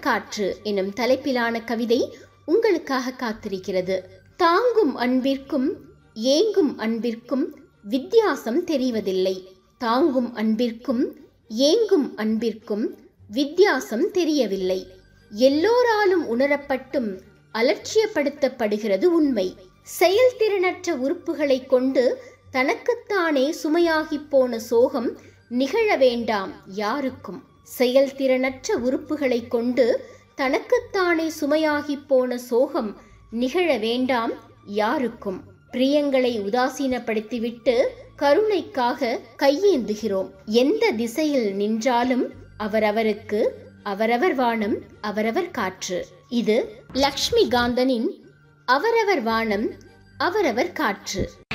காற்று எனும் தலைப்பிலான கவிதை உங்களுக்காக காத்திருக்கிறது தாங்கும் அன்பிற்கும் ஏங்கும் அன்பிற்கும் வித்தியாசம் தெரிவதில்லை தாங்கும் அன்பிற்கும் ஏங்கும் அன்பிற்கும் வித்தியாசம் தெரியவில்லை எல்லோராலும் உணரப்பட்டும் அலட்சியப்படுத்தப்படுகிறது உண்மை செயல்திறனற்ற உறுப்புகளை கொண்டு தனக்குத்தானே சுமையாகிப் போன சோகம் நிகழ வேண்டாம் யாருக்கும் செயல்திறனற்ற உறுப்புகளை கொண்டு தனக்குத்தானே சுமையாகிப் போன சோகம் நிகழ வேண்டாம் யாருக்கும் பிரியங்களை உதாசீனப்படுத்திவிட்டு கருணைக்காக கையேந்துகிறோம் எந்த திசையில் நின்றாலும் அவரவருக்கு அவரவர் வானம் அவரவர் காற்று இது லக்ஷ்மி காந்தனின் அவரவர் வானம் அவரவர் காற்று